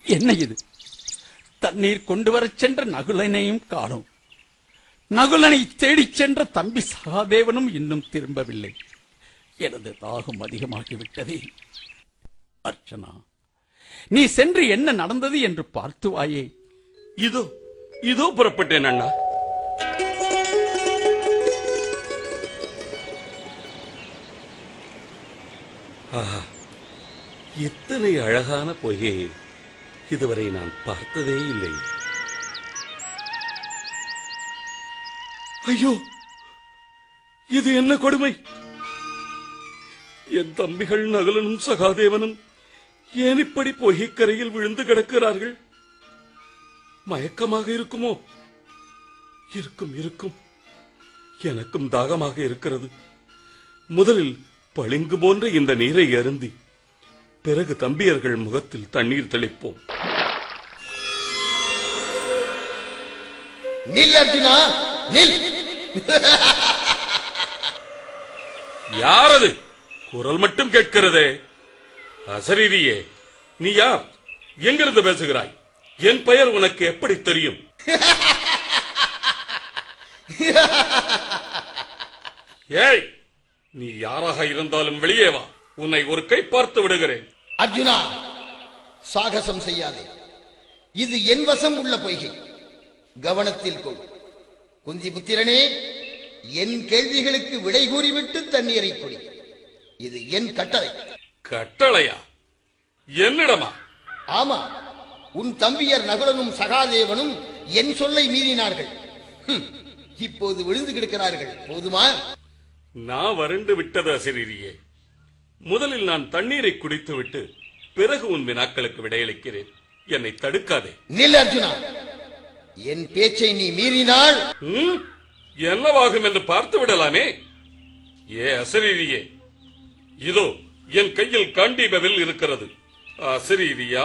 என்ன இது தண்ணீர் கொண்டு வரச் சென்ற நகுலனையும் காணோம் நகுலனை தேடிச் சென்ற தம்பி சகாதேவனும் இன்னும் திரும்பவில்லை எனது தாகம் அதிகமாகிவிட்டதே அர்ச்சனா நீ சென்று என்ன நடந்தது என்று பார்த்து வாயே இதோ இதோ புறப்பட்டேன் அண்ணா ஆஹா இத்தனை அழகான பொய்கையை இதுவரை நான் பார்த்ததே இல்லை ஐயோ இது என்ன கொடுமை என் தம்பிகள் நகலனும் சகாதேவனும் ஏன் இப்படி பொய்கைக்கரையில் விழுந்து கிடக்கிறார்கள் மயக்கமாக இருக்குமோ இருக்கும் இருக்கும் எனக்கும் தாகமாக இருக்கிறது முதலில் பளிங்கு போன்ற இந்த நீரை அருந்தி பிறகு தம்பியர்கள் முகத்தில் தண்ணீர் தெளிப்போம் நில் அர்ஜுனா நில் யாரது குரல் மட்டும் கேட்கிறதே அசரீரியே நீ யார் எங்கிருந்து பேசுகிறாய் என் பெயர் உனக்கு எப்படி தெரியும் ஏய் நீ யாராக இருந்தாலும் வெளியே வா உன்னை ஒரு கை பார்த்து விடுகிறேன் அர்ஜுனா சாகசம் செய்யாதே இது என் வசம் உள்ள பொய்கை கவனத்தில் கொள் குந்தி புத்திரனே என் கேள்விகளுக்கு விடை கூறிவிட்டு தண்ணீரை குடி இது என் கட்டளை கட்டளையா என்னிடமா ஆமா உன் தம்பியர் நகுலனும் சகாதேவனும் என் சொல்லை மீறினார்கள் ஹும், இப்போது விழுந்து கிடக்கிறார்கள் போதுமா நான் வறண்டு விட்டது அசிரியே முதலில் நான் தண்ணீரை குடித்துவிட்டு பிறகு உன் வினாக்களுக்கு விடையளிக்கிறேன் என்னை தடுக்காதே நில் அர்ஜுனா என் பேச்சை நீ மீறினால் ம்? என்னவாகும் என்று பார்த்து விடலாமே ஏ அசரீரியே இதோ என் கையில் காண்டீபவில் இருக்கிறது அசரீரியா